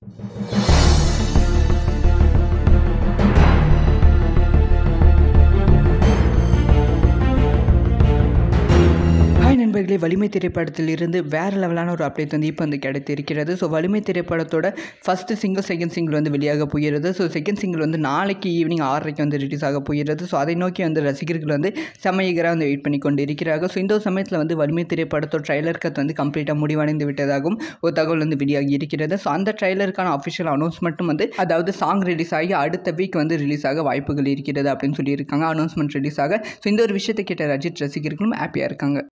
hi நண்பர்களே வலிமை திரைப்படத்தில் இருந்து வேறு லெவலான ஒரு அப்டேட் வந்து இப்போ வந்து கிடைத்திருக்கிறது ஸோ வலிமை திரைப்படத்தோட ஃபஸ்ட்டு சிங்கிள் செகண்ட் சிங்கிள் வந்து வெளியாக போகிறது ஸோ செகண்ட் சிங்கிள் வந்து நாளைக்கு ஈவினிங் ஆறரைக்கு வந்து ரிலீஸ் ஆக போகிறது ஸோ அதை நோக்கி வந்து ரசிகர்கள் வந்து செமையகராக வந்து வெயிட் பண்ணி கொண்டு இருக்கிறார்கள் ஸோ இந்த ஒரு சமயத்தில் வந்து வலிமை திரைப்படத்தோட ட்ரைலர் கத் வந்து கம்ப்ளீட்டாக முடிவடைந்து விட்டதாகவும் ஒரு தகவல் வந்து வெளியாகி இருக்கிறது ஸோ அந்த ட்ரைலருக்கான அஃபிஷியல் அனௌன்ஸ்மெண்ட்டும் வந்து அதாவது சாங் ரிலீஸ் ஆகி அடுத்த வீக் வந்து ரிலீஸ் ஆக வாய்ப்புகள் இருக்கிறது அப்படின்னு சொல்லியிருக்காங்க அனௌன்ஸ்மெண்ட் ரிலீஸ் ஆக ஸோ இந்த ஒரு விஷயத்தை கேட்ட ரஜித் ரசிகர்களும் ஹாப்பியாக இருக்காங்க